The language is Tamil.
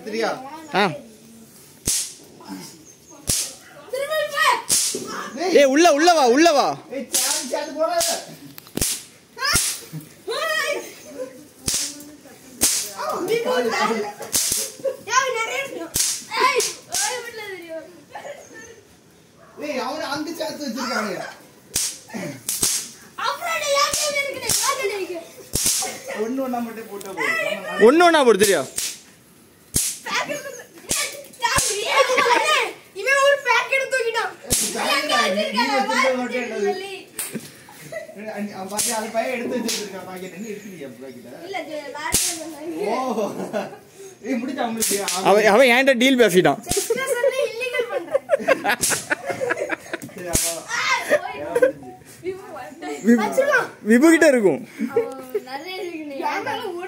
சரியா ஆ திரும்ப இப்ப. ஏ உள்ள உள்ள வா உள்ள வா ஏய் சாந்து சாந்து போடாத ஏய், நிறைய இருக்கு. ஏய், ஒரு வீட்டுல தெரியும். ஏய் அவன அங்க சேர்த்து வச்சிருக்காங்க அப்புறம் நீ ஏன் கையில இருக்குது? ஏன் கையில இருக்கு? ஒண்ணு ஒண்ணா மட்டும் போட்டா போதும் ஒன்று ஒன்றா போடு தெரியா packet வந்து- ஏய், ஏய், இவன் ஒரு packet தூக்கிட்டான். எங்க வச்சிருக்காங்க? நீ வச்சிருக்க வாய் மட்டும் என்னது? சொல்லி. அவன் பாத்தி அந்த பையன் எடுத்து வச்சிருக்கான் பாக்கெட் என்ன எடுக்கலையா பாக்கெட் இல்ல, ஜெ, last time சொன்னாங்க. ஓ ஏய் முடிச்சா அவங்களுக்கு அவன் அவன் என்கிட்ட டீல் பேசிட்டான் Extra சொல்லி illegal பண்றேன். சரி, அவன் ஆ, போய். முடிஞ்சு. இவன் வந்துட்டான். விபு- வச்சிடலாம். விபு கிட்ட இருக்கும் அவன் நிறைய இருக்கு நீ.